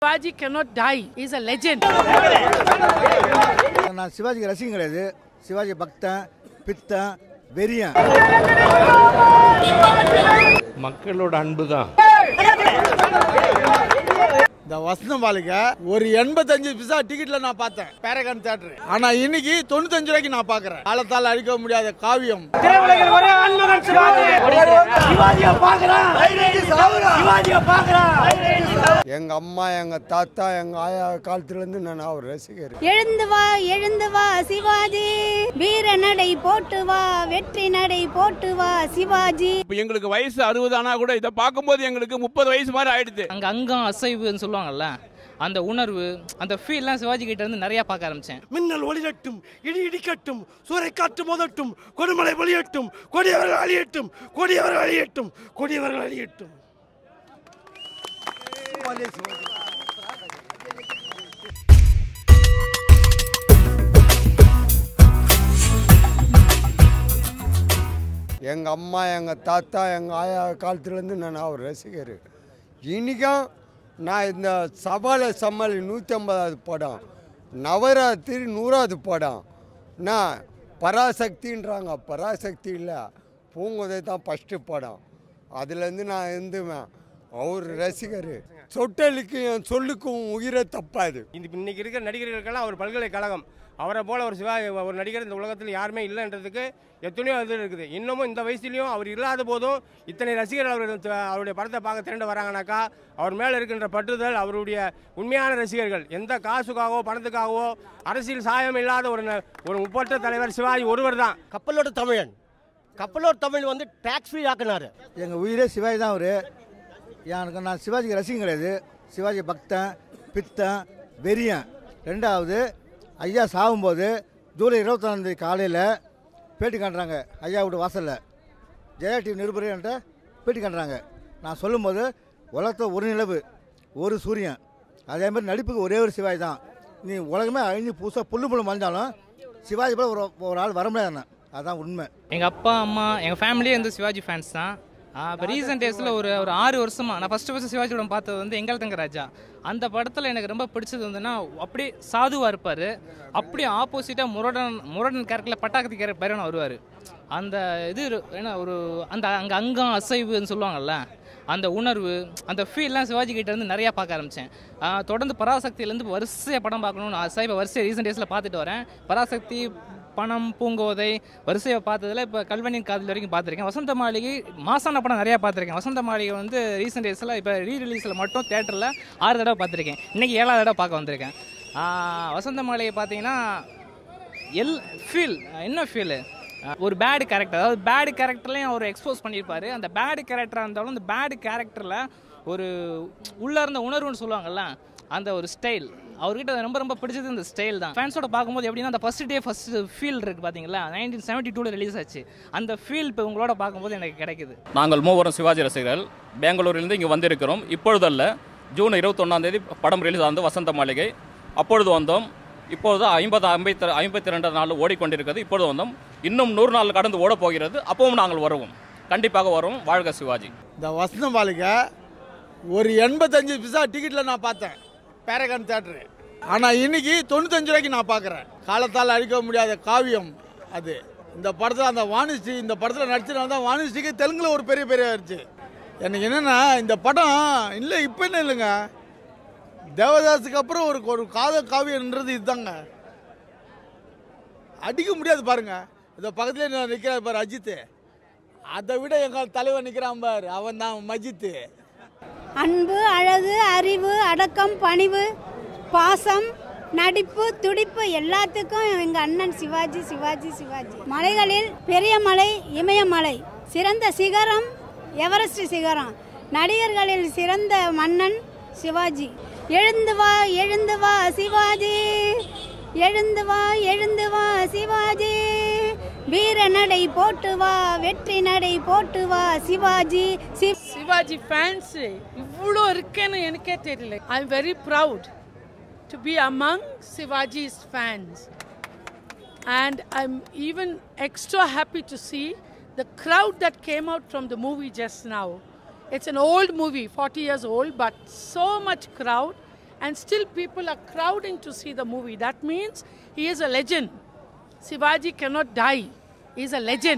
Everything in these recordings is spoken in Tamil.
Shivaji cannot die. He's a legend. நான் சிவாஜிக்கு ரசிகம் கிடையாது சிவாஜி பக்தன் பித்தன் வெறியன் மக்களோட அன்பு தான் இந்த வசந்த மாளிகை ஒரு எண்பத்தஞ்சு பிசா டிக்கெட்ல நான் பார்த்தேன் பேரகான் தியேட்டர் ஆனா இன்னைக்கு தொண்ணூத்தஞ்சு ரூபாய்க்கு நான் பாக்குறேன் காலத்தால் அழிக்க முடியாத காவியம் எங்க அம்மா எங்க தாத்தா எங்க ஆயா காலத்துல இருந்து நான் அவர் ரசிகர் எழுந்து வா எழுந்து வா சிவாஜி வீர நடை போட்டு வா வெற்றி நடை போட்டு வா சிவாஜி இப்போ எங்களுக்கு வயசு அறுபது ஆனா கூட இதை பார்க்கும்போது எங்களுக்கு முப்பது வயசு மாதிரி ஆயிடுது அங்கே அங்கம் அசைவுன்னு சொல்லுவாங்கல்ல அந்த உணர்வு அந்த ஃபீல்லாம் சிவாஜி கிட்ட இருந்து நிறைய பார்க்க ஆரம்பிச்சேன் மின்னல் ஒளிரட்டும் இடி இடிக்கட்டும் சூறைக்காற்று மோதட்டும் கொடுமலை ஒளியட்டும் கொடியவர்கள் அழியட்டும் கொடியவர்கள் அழியட்டும் கொடியவர்கள் அழியட்டும் எங்க அம்மா எங்க தாத்தா எங்க ஆயா காலத்துல இருந்து நான் அவர் ரசிகர் இன்னைக்கும் நான் இந்த சபால சமாளி நூற்றி ஐம்பதாவது படம் நவராத்திரி நூறாவது படம் நான் பராசக்தின்றாங்க பராசக்தி இல்லை பூங்குதை தான் ஃபஸ்ட்டு படம் அதுலேருந்து நான் இருந்துவேன் அவர் ரசிகர் சொட்டலுக்கு என் சொல்லுக்கும் உயிரை தப்பாது இந்த இன்னைக்கு இருக்கிற நடிகர்களுக்கெல்லாம் அவர் பல்கலைக்கழகம் அவரை போல ஒரு சிவா ஒரு நடிகர் இந்த உலகத்தில் யாருமே இல்லைன்றதுக்கு எத்தனையோ இது இருக்குது இன்னமும் இந்த வயசுலையும் அவர் இல்லாத போதும் இத்தனை ரசிகர்கள் அவர் அவருடைய படத்தை பார்க்க திரண்டு வராங்கனாக்கா அவர் மேலே இருக்கின்ற பற்றுதல் அவருடைய உண்மையான ரசிகர்கள் எந்த காசுக்காகவோ பணத்துக்காகவோ அரசியல் சாயம் இல்லாத ஒரு ந- ஒரு முப்பட்ட தலைவர் சிவாஜி ஒருவர் தான் கப்பலோட தமிழன் கப்பலோட தமிழ் வந்து டாக்ஸ் ஃப்ரீ ஆக்குனாரு எங்கள் உயிரே சிவாஜி தான் அவரு எனக்கு நான் சிவாஜிக்கு ரசிகம் கிடையாது சிவாஜி பக்தன் பித்தன் வெறியன் ரெண்டாவது ஐயா சாகும்போது ஜூலை இருபத்தொன்னாந்தேதி காலையில் பேட்டி காட்டுறாங்க ஐயா வீட்டு வாசலில் ஜெயா டிவி நிருபர் என்கிட்ட பேட்டி காட்டுறாங்க நான் சொல்லும்போது உலகத்தில் ஒரு நிலவு ஒரு சூரியன் அதே மாதிரி நடிப்புக்கு ஒரே ஒரு சிவாஜி தான் நீ உலகமே அழிஞ்சு புதுசாக புல்லு புல்லு மறைஞ்சாலும் சிவாஜி போல ஒரு ஒரு ஆள் வர முடியாது அதான் உண்மை எங்கள் அப்பா அம்மா எங்கள் ஃபேமிலியே வந்து சிவாஜி ஃபேன்ஸ் தான் இப்போ ரீசெண்ட் டேஸில் ஒரு ஒரு ஆறு வருஷமா நான் ஃபஸ்ட்டு ஃபஸ்ட்டு சிவாஜி படம் பார்த்தது வந்து எங்கள் தங்க ராஜா அந்த படத்தில் எனக்கு ரொம்ப பிடிச்சது வந்துன்னா அப்படியே சாதுவாக இருப்பார் அப்படியே ஆப்போசிட்டாக முரடன் முரடன் கேரக்டரில் பட்டாக்கத்தி கேரக்டர் பேரன் வருவார் அந்த இது இரு- ஏன்னா ஒரு அந்த அங்கே அங்கம் அசைவுன்னு சொல்லுவாங்கல்ல அந்த உணர்வு அந்த ஃபீல்லாம் சிவாஜி கிட்ட இருந்து நிறையா பார்க்க ஆரம்பித்தேன் தொடர்ந்து பராசக்தியிலேருந்து வரிசையாக படம் பார்க்கணும்னு ஆசை இப்போ வரிசை ரீசெண்ட் டேஸில் பார்த்துட்டு வரேன் பராசக்தி பணம் பூங்கோதை வரிசையை பார்த்ததுல இப்போ கல்வனின் காதல் வரைக்கும் பார்த்துருக்கேன் வசந்த மாளிகை மாசான படம் நிறையா பார்த்துருக்கேன் வசந்த மாளிகை வந்து ரீசெண்ட் டேஸில் இப்போ ரீ ரிலீஸில் மட்டும் தேட்டரில் ஆறு தடவை பார்த்துருக்கேன் இன்றைக்கி ஏழாவது தடவை பார்க்க வந்திருக்கேன் ஆஹ் வசந்த மாளிகை பார்த்தீங்கன்னா எல் ஃபீல் என்ன ஃபீலு ஒரு பேடு கேரக்டர் அதாவது பேடு கேரக்டர்லையும் அவர் எக்ஸ்போஸ் பண்ணியிருப்பாரு அந்த பேடு கேரக்டராக இருந்தாலும் அந்த பேடு கேரக்டரில் ஒரு உள்ளே இருந்த உணர்வுன்னு சொல்லுவாங்கல்ல அந்த ஒரு ஸ்டைல் அவர்கிட்ட ரொம்ப ரொம்ப பிடிச்சது இந்த ஸ்டைல் தான் ஃபேன்ஸோட பார்க்கும்போது எப்படின்னா அந்த ஃபர்ஸ்ட் டே ஃபர்ஸ்ட் ஃபீல் இருக்குது பார்த்தீங்களா நைன்டீன் செவன்ட்டி டூவில் ரிலீஸ் ஆச்சு அந்த ஃபீல் இப்போ உங்களோட பார்க்கும்போது எனக்கு கிடைக்குது நாங்கள் மூவரும் சிவாஜி ரசிகர்கள் பெங்களூரிலிருந்து இங்கே வந்திருக்கிறோம் இப்பொழுதல்ல ஜூன் இருபத்தொன்னாம் தேதி படம் ரிலீஸ் ஆனது வசந்த மாளிகை அப்பொழுது வந்தோம் இப்பொழுது ஐம்பது ஐம்பத்தி ஐம்பத்தி ரெண்டு நாள் ஓடிக்கொண்டிருக்கிறது இப்பொழுது வந்தோம் இன்னும் நூறு நாள் கடந்து ஓடப் போகிறது அப்பவும் நாங்கள் வருவோம் கண்டிப்பாக வருவோம் வாழ்க சிவாஜி இந்த வசந்த மாளிகை ஒரு எண்பத்தஞ்சு பிசா டிக்கெட்ல நான் பார்த்தேன் பேரகான் தியேட்டர் ஆனா இன்னைக்கு தொண்ணூத்தஞ்சு ரூபாய்க்கு நான் பார்க்குறேன் காலத்தால் அழிக்க முடியாத காவியம் அது இந்த படத்தில் அந்த வாணிஸ்ரீ இந்த படத்தில் நடிச்சதுனால தான் வாணிஸ்ரீக்கு தெலுங்குல ஒரு பெரிய பெரிய ஆயிடுச்சு எனக்கு என்னன்னா இந்த படம் இல்லை இப்போ என்ன இல்லைங்க தேவதாஸுக்கு அப்புறம் ஒரு ஒரு காதல் காவியன்றது இதுதாங்க அடிக்க முடியாது பாருங்க இந்த பக்கத்துல நான் நிற்கிறார் பாரு அஜித் அதை விட எங்கள் தலைவன் நிற்கிறான் பாரு அவன் தான் மஜித்து அன்பு அழகு அறிவு அடக்கம் பணிவு பாசம் நடிப்பு துடிப்பு எல்லாத்துக்கும் எங்க அண்ணன் சிவாஜி சிவாஜி சிவாஜி மலைகளில் பெரிய மலை இமயமலை சிறந்த சிகரம் எவரெஸ்ட் சிகரம் நடிகர்களில் சிறந்த மன்னன் சிவாஜி எழுந்து வா எழுந்து வா சிவாஜி எழுந்து வா எழுந்து வா சிவாஜி வீர நடை போட்டு வா வெற்றி நடை போட்டு வா சிவாஜி சி- சிவாஜி ஃபேன்ஸ் இவ்வளோ இருக்கேன்னு எனக்கே தெரியல I am very proud to be among Sivaji's fans and I'm even extra happy to see the crowd that came out from the movie just now. It's an old movie, 40 years old, but so much crowd, and still people are crowding to see the movie. That means he is a legend. Shivaji cannot die. He is a legend.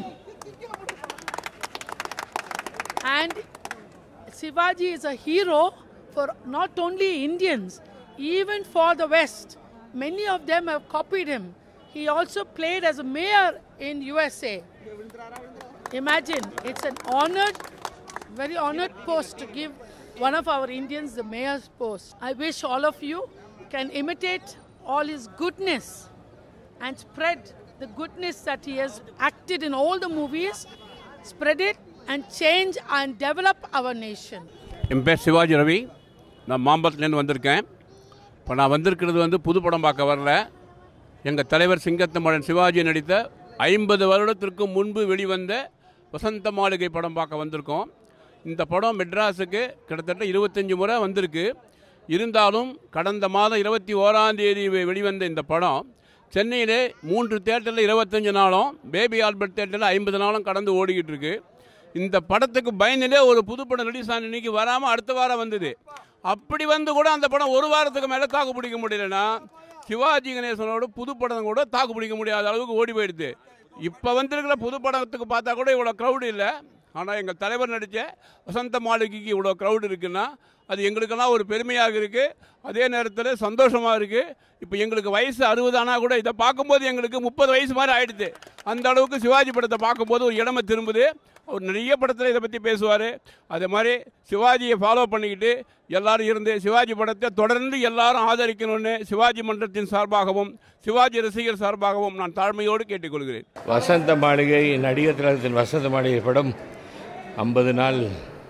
And Shivaji is a hero for not only Indians, even for the West. Many of them have copied him. He also played as a mayor in USA. Imagine, it's an honored, very honored post to give one of our Indians the mayor's post. I wish all of you can imitate all his goodness and spread the goodness that he has acted in all the movies, spread it and change and develop our nation. என் பேர் சிவாஜி ரவி நான் மாம்பலத்துலேருந்து வந்திருக்கேன் இப்போ நான் வந்திருக்கிறது வந்து புது படம் பார்க்க வரல எங்கள் தலைவர் சிங்கத்தமிழன் சிவாஜி நடித்த ஐம்பது வருடத்திற்கு முன்பு வெளிவந்த வசந்த மாளிகை படம் பார்க்க வந்திருக்கோம் இந்த படம் மெட்ராஸுக்கு கிட்டத்தட்ட இருபத்தஞ்சி முறை வந்திருக்கு இருந்தாலும் கடந்த மாதம் இருபத்தி ஓராம் தேதி வெ- வெளிவந்த இந்த படம் சென்னையிலே மூன்று தேட்டரில் இருபத்தஞ்சு நாளும் பேபி ஆல்பர்ட் தேட்டரில் ஐம்பது நாளும் கடந்து ஓடிக்கிட்டு இருக்கு இந்த படத்துக்கு பயந்துலே ஒரு புது படம் ரிலீஸ் ஆன இன்னைக்கு வராமல் அடுத்த வாரம் வந்தது அப்படி வந்து கூட அந்த படம் ஒரு வாரத்துக்கு மேலே தாக்கு பிடிக்க முடியலன்னா சிவாஜி கணேசனோட புது படம் கூட தாக்கு பிடிக்க முடியாத அளவுக்கு ஓடி போயிடுது இப்போ வந்திருக்கிற புது படத்துக்கு பார்த்தா கூட இவ்வளோ க்ரௌடு இல்லை ஆனால் எங்கள் தலைவர் நடித்த வசந்த மாளிகைக்கு இவ்வளோ க்ரௌடு இருக்குன்னா அது எங்களுக்கெல்லாம் ஒரு பெருமையாக இருக்குது அதே நேரத்தில் சந்தோஷமாக இருக்குது இப்போ எங்களுக்கு வயசு அறுபது ஆனால் கூட இதை பார்க்கும்போது எங்களுக்கு முப்பது வயசு மாதிரி ஆயிடுது அந்த அளவுக்கு சிவாஜி படத்தை பார்க்கும்போது ஒரு இடமை திரும்புது அவர் நிறைய படத்தில் இதை பற்றி பேசுவார் அதே மாதிரி சிவாஜியை ஃபாலோ பண்ணிக்கிட்டு எல்லாரும் இருந்து சிவாஜி படத்தை தொடர்ந்து எல்லாரும் ஆதரிக்கணும்னு சிவாஜி மன்றத்தின் சார்பாகவும் சிவாஜி ரசிகர் சார்பாகவும் நான் தாழ்மையோடு கேட்டுக்கொள்கிறேன் வசந்த மாளிகை நடிகர் திலகத்தின் வசந்த மாளிகை படம் ஐம்பது நாள்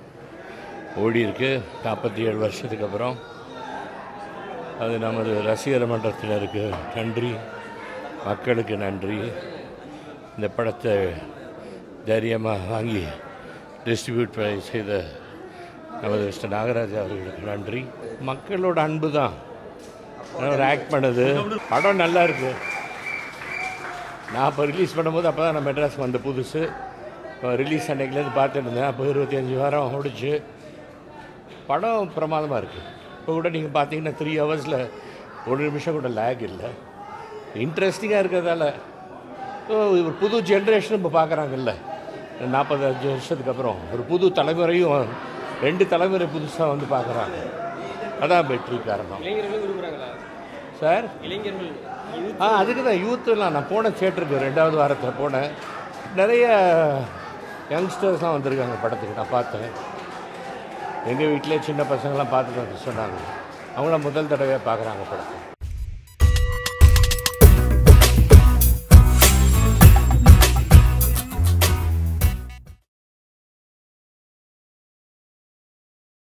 ஓடி இருக்கு நாற்பத்தி ஏழு வருஷத்துக்கு அப்புறம் அது நமது ரசிகர் மன்றத்தினருக்கு நன்றி மக்களுக்கு நன்றி இந்த படத்தை தைரியமாக வாங்கி டிஸ்ட்ரிபியூட் செய்த நமது மிஸ்டர் நாகராஜ் அவர்களுக்கு நன்றி மக்களோட அன்பு தான் அவர் ஆக்ட் பண்ணது படம் நல்லா இருக்கு நான் இப்போ ரிலீஸ் பண்ணும்போது அப்போ தான் நான் மெட்ராஸ் வந்த புதுசு இப்போ ரிலீஸ் அன்னைக்குலேருந்து பார்த்துட்டு இருந்தேன் அப்போ இருபத்தஞ்சி வாரம் ஓடிச்சு படம் பிரமாதமாக இருக்குது இப்போ கூட நீங்கள் பார்த்தீங்கன்னா த்ரீ ஹவர்ஸில் ஒரு நிமிஷம் கூட லேக் இல்லை இன்ட்ரெஸ்டிங்காக இருக்கிறதால இப்போ ஒரு புது ஜென்ரேஷன் இப்போ பார்க்குறாங்கல்ல நாற்பத்தஞ்சு வருஷத்துக்கு அப்புறம் ஒரு புது தலைமுறையும் ரெண்டு தலைமுறை புதுசாக வந்து பார்க்குறாங்க அதான் வெற்றி காரணம் இளைஞர்களும் விரும்புகிறாங்களா சார் இளைஞர்கள் ஆ அதுக்கு தான் யூத்துலாம் நான் போன தேட்டருக்கு ரெண்டாவது வாரத்தில் போனேன் நிறைய யங்ஸ்டர்ஸ்லாம் வந்திருக்காங்க படத்துக்கு நான் பார்த்தேன் எங்கள் வீட்டிலே சின்ன பசங்களாம் பார்த்துட்டு வந்து சொன்னாங்க அவங்களாம் முதல் தடவையாக பார்க்குறாங்க படத்தை